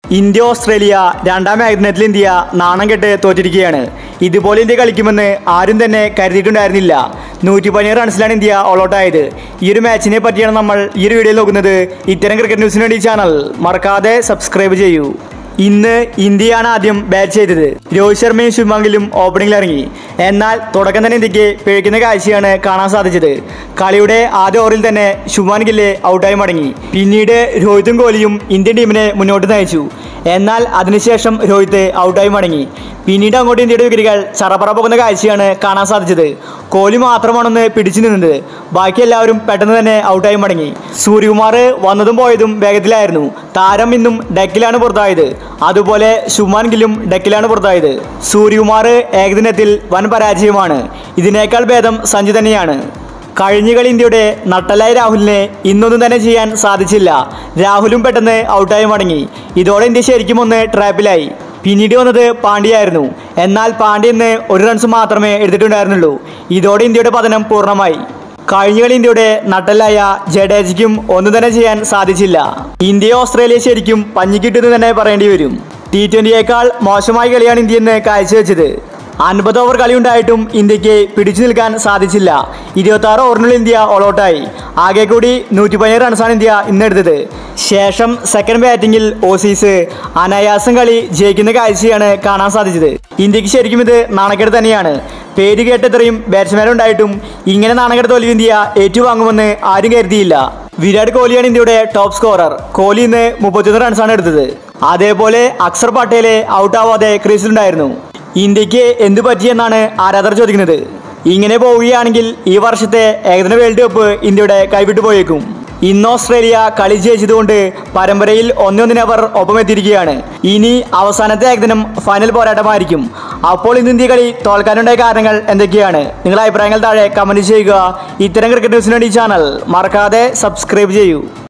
India Australia രണ്ടാം ഏകദിനത്തിൽ India നാണം കെട്ട് തോറ്റിരിക്കുകയാണ് ഇതുപോലെ ഇന്ത്യ കളിക്കുമെന്ന് ആരും തന്നെ കരുതിയിട്ടുണ്ടായിരുന്നില്ല നൂറ്റി പതിനേഴ് റൺസിലാണ് ഇന്ത്യ ഓൾ ഔട്ട് ആയത് ഈ ഒരു മാച്ചിനെ പറ്റിയാണ് നമ്മൾ ഈ ഒരു വീഡിയോയിൽ നോക്കുന്നത് ഇത്തരം ക്രിക്കറ്റ് ന്യൂസിന് വേണ്ടി ഈ ചാനൽ മറക്കാതെ സബ്സ്ക്രൈബ് ചെയ്യൂ ഇന്ന് ഇന്ത്യയാണ് ആദ്യം ബാറ്റ് ചെയ്തത് രോഹിത് ശർമ്മയും ശുഭമംഗിലും ഓപ്പണിംഗിൽ ഇറങ്ങി എന്നാൽ തുടക്കം തന്നെ ഇന്ത്യക്ക് പിഴയ്ക്കുന്ന കാഴ്ചയാണ് കാണാൻ സാധിച്ചത് കളിയുടെ ആദ്യ ഓവറിൽ തന്നെ ശുഭ്മാൻ ഗില്ല് ഔട്ടായി മടങ്ങി പിന്നീട് രോഹിതും കോഹ്ലിയും ഇന്ത്യൻ ടീമിനെ മുന്നോട്ട് നയിച്ചു എന്നാൽ അതിനുശേഷം രോഹിത് ഔട്ടായി മടങ്ങി പിന്നീട് അങ്ങോട്ട് ഇന്ത്യയുടെ വിക്കറ്റുകൾ ചറപറ പോകുന്ന കാഴ്ചയാണ് കാണാൻ സാധിച്ചത് കോഹ്ലി മാത്രമാണൊന്ന് പിടിച്ചു നിന്നത് ബാക്കി എല്ലാവരും പെട്ടെന്ന് തന്നെ ഔട്ടായി മടങ്ങി സൂര്യകുമാർ വന്നതും പോയതും വേഗത്തിലായിരുന്നു താരം ഇന്നും ഡെക്കിലാണ് പുറത്തായത് അതുപോലെ ശുഭ്മാൻ ഗില്ലും ഡെക്കിലാണ് പുറത്തായത് സൂര്യകുമാർ ഏകദിനത്തിൽ വൻ പരാജയമാണ് ഇതിനേക്കാൾ ഭേദം സഞ്ജു തന്നെയാണ് കഴിഞ്ഞ കളി ഇന്ത്യയുടെ നട്ടലായ രാഹുലിനെ ഇന്നൊന്നും തന്നെ ചെയ്യാൻ സാധിച്ചില്ല രാഹുലും പെട്ടെന്ന് ഔട്ടായി മടങ്ങി ഇതോടെ ഇന്ത്യ ശരിക്കും ഒന്ന് ട്രാപ്പിലായി പിന്നീട് വന്നത് പാണ്ഡ്യയായിരുന്നു എന്നാൽ പാണ്ഡ്യ ഇന്ന് ഒരു റൺസ് മാത്രമേ എടുത്തിട്ടുണ്ടായിരുന്നുള്ളൂ ഇതോടെ ഇന്ത്യയുടെ പതനം പൂർണ്ണമായി കഴിഞ്ഞ കളി ഇന്ത്യയുടെ നട്ടലായ ജഡേജയ്ക്കും ഒന്നും തന്നെ ചെയ്യാൻ സാധിച്ചില്ല ഇന്ത്യ ഓസ്ട്രേലിയ ശരിക്കും പഞ്ഞിക്കിട്ടെന്ന് തന്നെ പറയേണ്ടി വരും ടി ട്വന്റിയേക്കാൾ മോശമായ കളിയാണ് ഇന്ത്യ ഇന്ന് കാഴ്ചവെച്ചത് അൻപത് ഓവർ കളിയുണ്ടായിട്ടും ഇന്ത്യക്ക് പിടിച്ചു നിൽക്കാൻ സാധിച്ചില്ല ഇരുപത്തി ആറ് ഓവറിനുള്ളിൽ ഇന്ത്യ ഓൾ ഔട്ടായി ആകെ കൂടി നൂറ്റി പതിനേഴ് റൺസാണ് ഇന്ത്യ ഇന്നെടുത്തത് ശേഷം സെക്കൻഡ് ബാറ്റിംഗിൽ ഓസീസ് അനായാസം കളി ജയിക്കുന്ന കാഴ്ചയാണ് കാണാൻ സാധിച്ചത് ഇന്ത്യക്ക് ശരിക്കും ഇത് നാണക്കേട് തന്നെയാണ് പേര് കേട്ടത്രയും ബാറ്റ്സ്മാനുണ്ടായിട്ടും ഇങ്ങനെ നാണക്കേട് തോൽവി ഇന്ത്യ ഏറ്റുവാങ്ങുമെന്ന് ആരും കരുതിയില്ല വിരാട് കോഹ്ലിയാണ് ഇന്ത്യയുടെ ടോപ്പ് സ്കോറർ കോഹ്ലി ഇന്ന് മുപ്പത്തിയൊന്ന് റൺസാണ് എടുത്തത് അതേപോലെ അക്സർ പട്ടേലെ ഔട്ടാവാതെ ക്രീസിലുണ്ടായിരുന്നു ഇന്ത്യക്ക് എന്തു പറ്റിയെന്നാണ് ആരാധകർ ചോദിക്കുന്നത് ഇങ്ങനെ പോവുകയാണെങ്കിൽ ഈ വർഷത്തെ ഏകദിന വേൾഡ് കപ്പ് ഇന്ത്യയുടെ കൈവിട്ടു പോയേക്കും ഇന്ന് ഓസ്ട്രേലിയ കളി ജയിച്ചതുകൊണ്ട് പരമ്പരയിൽ ഒന്നൊന്നിന് അവർ ഒപ്പമെത്തിയിരിക്കുകയാണ് ഇനി അവസാനത്തെ ഏകദിനം ഫൈനൽ പോരാട്ടമായിരിക്കും അപ്പോൾ ഇന്ന് ഇന്ത്യ കളി തോൽക്കാനുണ്ടായ കാരണങ്ങൾ എന്തൊക്കെയാണ് നിങ്ങളുടെ അഭിപ്രായങ്ങൾ താഴെ കമന്റ് ചെയ്യുക ഇത്തരം ക്രിക്കറ്റ് ന്യൂസിന് വേണ്ടി ഈ ചാനൽ മറക്കാതെ സബ്സ്ക്രൈബ് ചെയ്യൂ